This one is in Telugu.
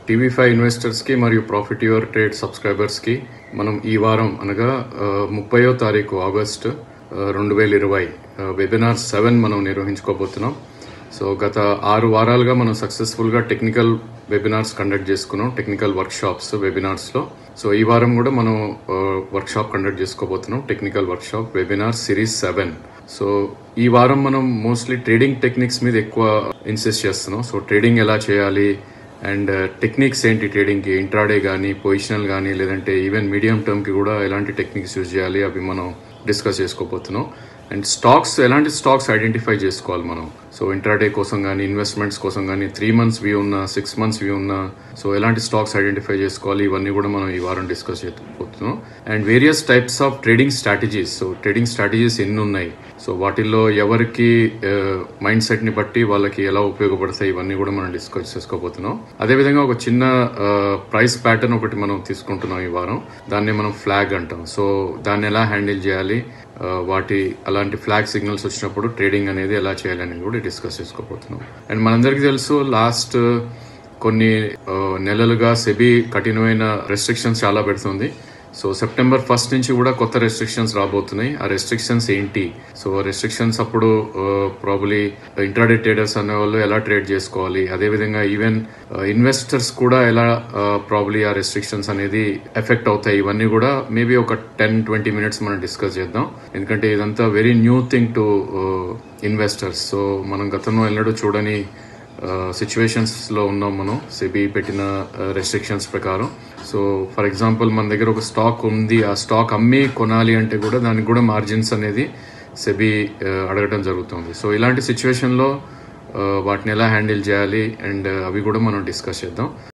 టీవీ ఫైవ్ ఇన్వెస్టర్స్కి మరియు ప్రాఫిట్ యువర్ ట్రేడ్ సబ్స్క్రైబర్స్కి మనం ఈ వారం అనగా ముప్పయో తారీఖు ఆగస్ట్ రెండు వేల ఇరవై వెబినార్ సెవెన్ మనం నిర్వహించుకోబోతున్నాం సో గత ఆరు వారాలుగా మనం సక్సెస్ఫుల్గా టెక్నికల్ వెబినార్స్ కండక్ట్ చేసుకున్నాం టెక్నికల్ వర్క్ షాప్స్ వెబినార్స్లో సో ఈ వారం కూడా మనం వర్క్ షాప్ కండక్ట్ చేసుకోబోతున్నాం technical workshop webinar series seven so ఈ వారం మనం మోస్ట్లీ ట్రేడింగ్ టెక్నిక్స్ మీద ఎక్కువ ఇన్సిస్ట్ చేస్తున్నాం సో ట్రేడింగ్ ఎలా చేయాలి అండ్ టెక్నిక్స్ ఏంటి ట్రేడింగ్కి ఇంట్రాడే కానీ పొజిషనల్ కానీ లేదంటే ఈవెన్ మీడియం టర్మ్కి కూడా ఎలాంటి టెక్నిక్స్ యూజ్ చేయాలి అవి మనం డిస్కస్ చేసుకోబోతున్నాం అండ్ స్టాక్స్ ఎలాంటి స్టాక్స్ ఐడెంటిఫై చేసుకోవాలి మనం సో ఇంట్రాడే కోసం కానీ ఇన్వెస్ట్మెంట్స్ కోసం కానీ త్రీ మంత్స్ వ్యూ ఉన్న సిక్స్ మంత్స్ వ్యూ ఉన్న సో ఎలాంటి స్టాక్స్ ఐడెంటిఫై చేసుకోవాలి ఇవన్నీ కూడా మనం ఈ వారం డిస్కస్ చేయబోతున్నాం and various types of trading strategies so trading strategies ఎన్ని ఉన్నాయి సో వాటిల్లో ఎవరికి మైండ్ సెట్ ని బట్టి వాళ్ళకి ఎలా ఉపయోగపడతాయి ఇవన్నీ కూడా మనం డిస్కస్ చేసుకోబోతున్నాం అదేవిధంగా ఒక చిన్న ప్రైస్ ప్యాటర్న్ ఒకటి మనం తీసుకుంటున్నాం ఈ వారం దాన్ని మనం ఫ్లాగ్ అంటాం సో దాన్ని ఎలా హ్యాండిల్ చేయాలి వాటి అలాంటి ఫ్లాగ్ సిగ్నల్స్ వచ్చినప్పుడు ట్రేడింగ్ అనేది ఎలా చేయాలని కూడా డిస్కస్ చేసుకోబోతున్నాం అండ్ మనందరికీ తెలుసు లాస్ట్ కొన్ని నెలలుగా సెబీ కఠినమైన రెస్ట్రిక్షన్స్ చాలా పెడుతుంది సో సెప్టెంబర్ ఫస్ట్ నుంచి కూడా కొత్త రెస్ట్రిక్షన్స్ రాబోతున్నాయి ఆ రెస్ట్రిక్షన్స్ ఏంటి సో రెస్ట్రిక్షన్స్ అప్పుడు ప్రాబ్లీ ఇంట్రాడే ట్రేడర్స్ అనే వాళ్ళు ఎలా ట్రేడ్ చేసుకోవాలి అదేవిధంగా ఈవెన్ ఇన్వెస్టర్స్ కూడా ఎలా ప్రాబ్లీ ఆ రెస్ట్రిక్షన్స్ అనేది ఎఫెక్ట్ అవుతాయి ఇవన్నీ కూడా మేబీ ఒక టెన్ ట్వంటీ మినిట్స్ మనం డిస్కస్ చేద్దాం ఎందుకంటే ఇదంతా very new thing to investors so మనం గతంలో ఎన్నడూ చూడని సిచ్యువేషన్స్ లో ఉన్నాం మనం సెబీ పెట్టిన రెస్ట్రిక్షన్స్ ప్రకారం సో ఫర్ ఎగ్జాంపుల్ మన దగ్గర ఒక స్టాక్ ఉంది ఆ స్టాక్ అమ్మి కొనాలి అంటే కూడా దానికి కూడా మార్జిన్స్ అనేది సెబీ అడగడం జరుగుతుంది సో ఇలాంటి సిచ్యువేషన్లో వాటిని ఎలా హ్యాండిల్ చేయాలి అండ్ అవి కూడా మనం డిస్కస్ చేద్దాం